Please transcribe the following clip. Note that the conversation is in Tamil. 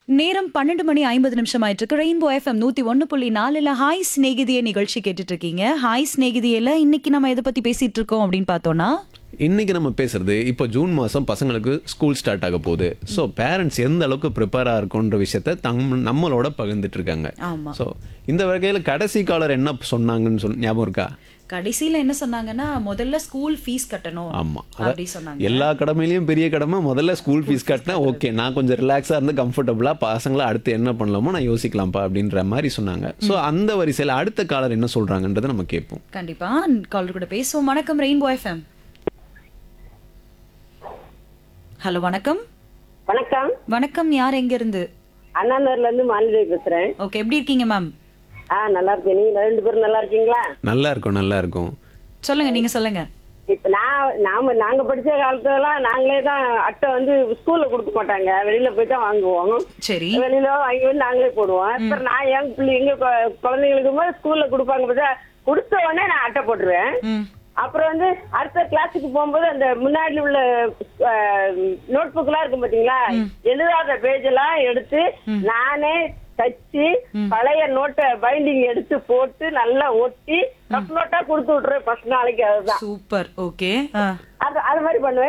நேரம் பன்னெண்டு மணி ஐம்பது நிமிஷம் ஆயிட்டு இருக்கு ரெயின்போ எஃப்எம் நூத்தி ஒன்னு புள்ளி நாலுல ஹாய் ஸ்நேகிதிய நிகழ்ச்சி கேட்டுட்டு இருக்கீங்க ஹாய் ஸ்நேகிதியில இன்னைக்கு நம்ம எதை பத்தி பேசிட்டு இருக்கோம் அப்படின்னு பார்த்தோம்னா இன்னைக்கு நம்ம பேசுறது இப்போ ஜூன் மாதம் பசங்களுக்கு ஸ்கூல் ஸ்டார்ட் ஆக போகுது ஸோ பேரண்ட்ஸ் எந்த அளவுக்கு ப்ரிப்பேராக இருக்குன்ற விஷயத்த தம் நம்மளோட பகிர்ந்துட்டு இருக்காங்க ஆமா ஸோ இந்த வகையில் கடைசி காலர் என்ன சொன்னாங்கன்னு சொல் ஞாபகம் இருக்கா கடைசியில என்ன சொன்னாங்கன்னா முதல்ல ஸ்கூல் ஃபீஸ் கட்டணும் ஆமாம் அப்படி சொன்னாங்க எல்லா கடமையிலையும் பெரிய கடமை முதல்ல ஸ்கூல் ஃபீஸ் கட்டினா ஓகே நான் கொஞ்சம் ரிலாக்ஸாக இருந்து கம்ஃபர்டபுளாக பசங்களை அடுத்து என்ன பண்ணலாமோ நான் யோசிக்கலாம்ப்பா அப்படின்ற மாதிரி சொன்னாங்க ஸோ அந்த வரிசையில் அடுத்த காலர் என்ன சொல்கிறாங்கன்றதை நம்ம கேட்போம் கண்டிப்பா காலர் கூட பேசுவோம் வணக்கம் ரெயின்போ எஃப்எம் ஹலோ வணக்கம் வணக்கம் வணக்கம் யார் எங்க இருந்து அண்ணாநகர்ல இருந்து மாலினி பேசுறேன் ஓகே எப்படி இருக்கீங்க மேம் ஆ நல்லா இருக்கேன் நீங்க ரெண்டு பேரும் நல்லா இருக்கீங்களா நல்லா இருக்கும் நல்லா இருக்கும் சொல்லுங்க நீங்க சொல்லுங்க இப்ப நான் நாம நாங்க படிச்ச காலத்துலலாம் நாங்களே தான் அட்டை வந்து ஸ்கூல்ல கொடுக்க மாட்டாங்க வெளியில போய் தான் வாங்குவோம் சரி வெளியில வாங்கி வந்து நாங்களே போடுவோம் இப்ப நான் என் பிள்ளை எங்க கொ- குழந்தைங்களுக்கு போது ஸ்கூல்ல கொடுப்பாங்க பார்த்தா கொடுத்த உடனே நான் அட்டை போட்டுருவேன் ம் அப்புறம் வந்து அடுத்த கிளாஸுக்கு போகும்போது அந்த முன்னாடி உள்ள நோட் புக் எல்லாம் இருக்கும் பாத்தீங்களா எழுதாத பேஜ் எல்லாம் எடுத்து நானே தச்சு பழைய நோட்டை பைண்டிங் எடுத்து போட்டு நல்லா ஒட்டி கப் நோட்டா கொடுத்து விட்டுருவேன் ஃபர்ஸ்ட் நாளைக்கு அதுதான் சூப்பர் ஓகே அது அது மாதிரி பண்ணுவேன்